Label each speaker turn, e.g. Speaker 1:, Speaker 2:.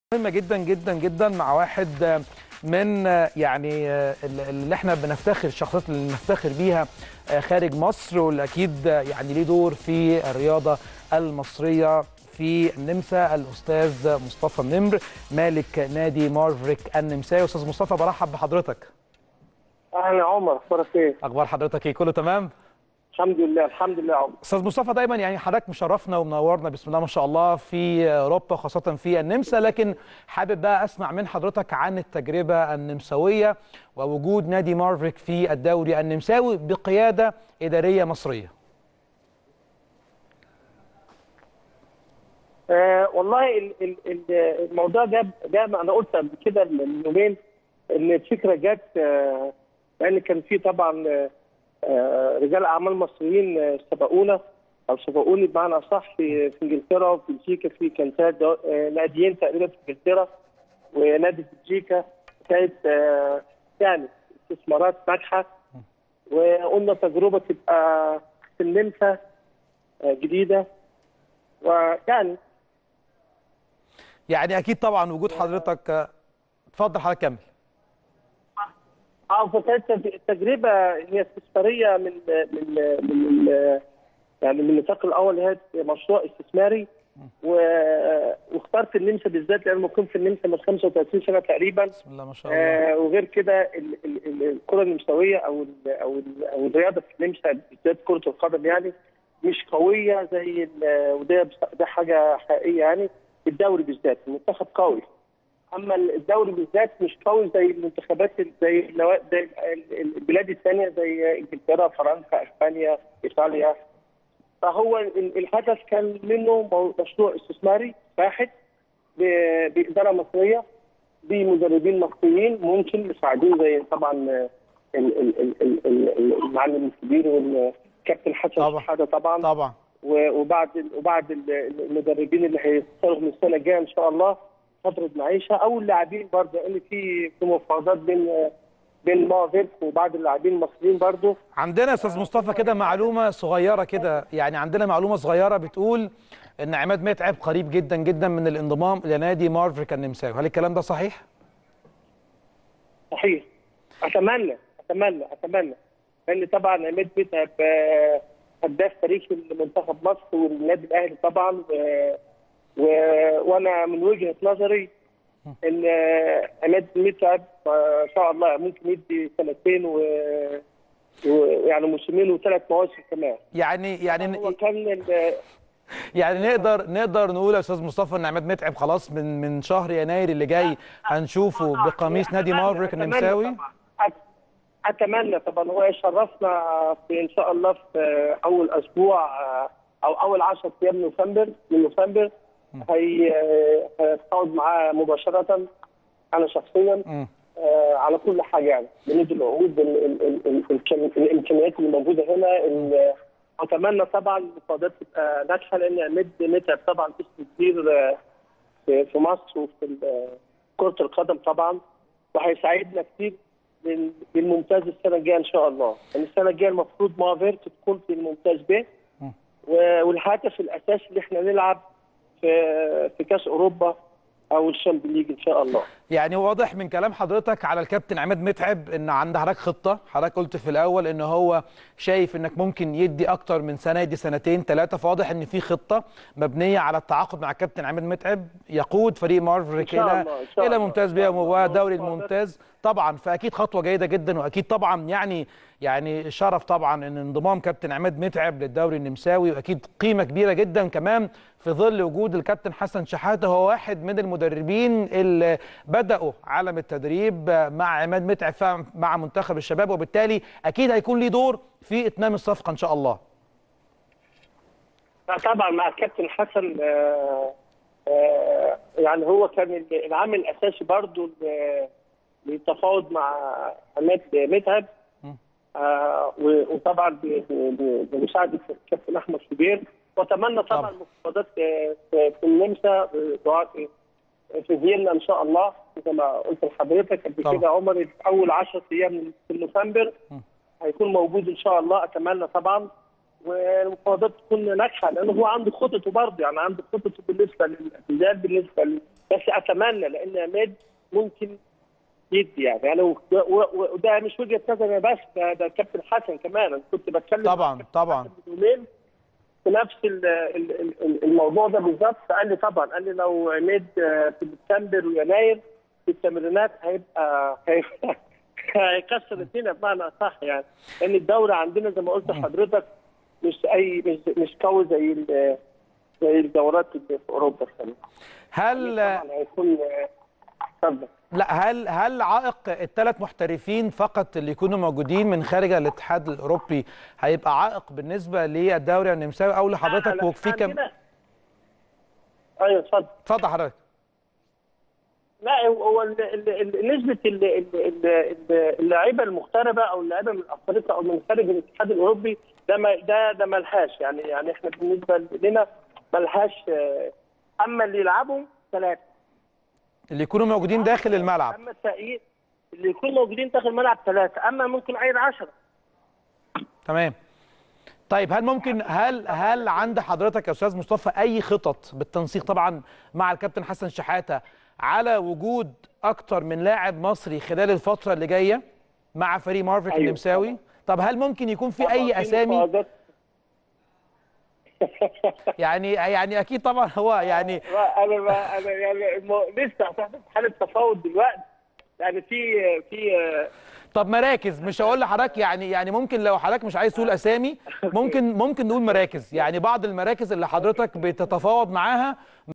Speaker 1: مهمة جدا جدا جدا مع واحد من يعني اللي احنا بنفتخر الشخصيات اللي بنفتخر بيها خارج مصر واللي اكيد يعني ليه دور في الرياضة المصرية في النمسا الاستاذ مصطفى النمر مالك نادي مارفريك النمساوي استاذ مصطفى برحب بحضرتك
Speaker 2: اهلا يا عمر اخبارك ايه؟
Speaker 1: اخبار حضرتك ايه كله تمام؟
Speaker 2: الحمد لله الحمد لله يا عمر
Speaker 1: استاذ مصطفى دايما يعني حضرتك مشرفنا ومنورنا بسم الله ما شاء الله في اوروبا خاصه في النمسا لكن حابب بقى اسمع من حضرتك عن التجربه النمساويه ووجود نادي مارفريك في الدوري النمساوي بقياده اداريه مصريه.
Speaker 2: آه والله ال ال ال الموضوع ده ده انا قلت قبل كده من يومين ان الفكره جت آه لان كان في طبعا آه رجال اعمال مصريين سبقونا او سبقوني بمعنى اصح في في انجلترا وفي بلجيكا في كان ثلاث ناديين تقريبا في انجلترا ونادي بلجيكا كانت يعني استثمارات ناجحه وقلنا تجربه تبقى في النمسا جديده ويعني
Speaker 1: يعني اكيد طبعا وجود حضرتك اتفضل حضرتك كمل
Speaker 2: اه فكانت التجربه هي استثماريه من من من يعني من النطاق الاول هي مشروع استثماري و... واخترت النمسا بالذات لان مقيم في النمسا من 35 سنه تقريبا
Speaker 1: بسم الله ما شاء الله
Speaker 2: آه وغير كده ال... ال... الكره النمساويه او ال... او ال... او الرياضه في النمسا بالذات كره القدم يعني مش قويه زي ال... وده ده حاجه حقيقيه يعني الدوري بالذات المنتخب قوي اما الدوري بالذات مش قوي زي المنتخبات زي زي البلاد الثانيه زي انجلترا فرنسا اسبانيا ايطاليا فهو الهدف كان منه مشروع استثماري واحد باداره مصريه بمدربين مصريين ممكن مساعدين زي طبعا المعلم الكبير والكابتن حسن شحاده طبعا
Speaker 1: طبعا
Speaker 2: وبعد وبعد المدربين اللي هيشتغلوا من السنه الجايه ان شاء الله فتره معيشه او اللاعبين برضه لان في في مفاوضات بين بين مافيك وبعض اللاعبين المصريين برضه
Speaker 1: عندنا يا استاذ مصطفى كده معلومه صغيره كده يعني عندنا معلومه صغيره بتقول ان عماد متعب قريب جدا جدا من الانضمام الى نادي مارفريك النمساوي هل الكلام ده صحيح؟
Speaker 2: صحيح اتمنى اتمنى اتمنى لان طبعا عماد متعب هداف تاريخي لمنتخب مصر والنادي الاهلي طبعا و... و... وانا من وجهه نظري ان عماد متعب ما شاء الله ممكن يدي سنتين و ويعني موسمين وثلاث مواسم كمان
Speaker 1: يعني يعني
Speaker 2: هو كان ال...
Speaker 1: يعني نقدر نقدر نقول يا استاذ مصطفى ان عماد متعب خلاص من من شهر يناير اللي جاي هنشوفه بقميص نادي مارفريك النمساوي
Speaker 2: اتمنى طبعا هو يشرفنا في ان شاء الله في اول اسبوع او اول 10 ايام نوفمبر من نوفمبر هي هتقعد معاه مباشره انا شخصيا آه على كل حاجه يعني بندي العقود الامكانيات اللي موجوده هنا اتمنى طبعا المفاوضات تبقى ناجحه لان عماد متعب طبعا اسم كبير في مصر وفي كره القدم طبعا وهيساعدنا كتير بالممتاز السنه الجايه ان شاء الله يعني السنه الجايه المفروض مافيرت تكون في الممتاز ب والهدف الاساسي اللي احنا نلعب في في كاس اوروبا او الشامبيون ليج ان شاء الله
Speaker 1: يعني واضح من كلام حضرتك على الكابتن عماد متعب ان عند حضرتك خطه حضرتك قلت في الاول ان هو شايف انك ممكن يدي اكتر من سنه يدي سنتين ثلاثه فواضح ان في خطه مبنيه على التعاقد مع الكابتن عماد متعب يقود فريق مارفريك الى الى ممتاز بيه ودوري الممتاز طبعا فاكيد خطوه جيده جدا واكيد طبعا يعني يعني شرف طبعا ان انضمام كابتن عماد متعب للدوري النمساوي واكيد قيمه كبيره جدا كمان في ظل وجود الكابتن حسن شحاته هو واحد من المدربين اللي بداوا عالم التدريب مع عماد متعب مع منتخب الشباب وبالتالي اكيد هيكون ليه دور في اتمام الصفقه ان شاء الله.
Speaker 2: طبعا مع الكابتن حسن آآ آآ يعني هو كان العامل الاساسي برضه للتفاوض مع عماد متعب آه وطبعا بمساعده الكابتن احمد شوبير واتمنى طبعا المفاوضات في النمسا في فيينا ان شاء الله زي ما قلت لحضرتك قبل كده عمر اول 10 ايام في نوفمبر هيكون موجود ان شاء الله اتمنى طبعا والمفاوضات تكون ناجحه لانه هو عنده خططه برضه يعني عنده خططه بالنسبه للاعتزال بالنسبه بس اتمنى لان عماد ممكن يدي يعني يعني و- و- وده مش وجهه نظري بس ده, ده الكابتن حسن كمان انا كنت بتكلم مع
Speaker 1: طبعا
Speaker 2: الكابتن
Speaker 1: طبعا
Speaker 2: حسن من يومين في نفس ال- ال- ال- الموضوع ده بالظبط قال لي طبعا قال لي لو عماد آه، في ديسمبر ويناير في التمرينات هيبقى هيبقى- هيكسر الدنيا بمعنى اصح يعني لان الدوري عندنا زي ما قلت لحضرتك مش اي مش مش قوي زي ال- زي الدورات اللي في اوروبا الثانيه
Speaker 1: هل
Speaker 2: طبعا هيكون آه، اتفضل
Speaker 1: لا هل هل عائق الثلاث محترفين فقط اللي يكونوا موجودين من خارج الاتحاد الاوروبي هيبقى عائق بالنسبه للدوري النمساوي او لحضرتك
Speaker 2: لا،
Speaker 1: وفي كم
Speaker 2: عندنا- ايوه اتفضل
Speaker 1: اتفضل حضرتك
Speaker 2: لا هو ال- ال- ال- نسبة ال- ال- ال- ال- اللعيبة المغتربة أو اللعيبة من أفريقيا أو من خارج الاتحاد الأوروبي ده ما ده ده ملهاش يعني يعني إحنا بالنسبة لنا ملهاش آه، أما اللي يلعبوا ثلاثة
Speaker 1: اللي يكونوا موجودين داخل الملعب
Speaker 2: أما التأييد اللي يكونوا موجودين داخل الملعب ثلاثة أما ممكن عيد عشرة
Speaker 1: تمام طيب هل ممكن هل هل عند حضرتك يا استاذ مصطفى اي خطط بالتنسيق طبعا مع الكابتن حسن شحاته على وجود اكتر من لاعب مصري خلال الفتره اللي جايه مع فريق مارفل
Speaker 2: أيوة
Speaker 1: النمساوي طب هل ممكن يكون في
Speaker 2: طبعاً
Speaker 1: اي اسامي
Speaker 2: مفاوضات.
Speaker 1: يعني يعني اكيد طبعا هو يعني
Speaker 2: ما- انا ما انا يعني الم- لسه تحت حاله تفاوض دلوقتي يعني في في آه،
Speaker 1: طب مراكز مش هقول لحضرتك يعني يعني ممكن لو حضرتك مش عايز تقول اسامي ممكن ممكن نقول مراكز يعني بعض المراكز اللي حضرتك بتتفاوض معاها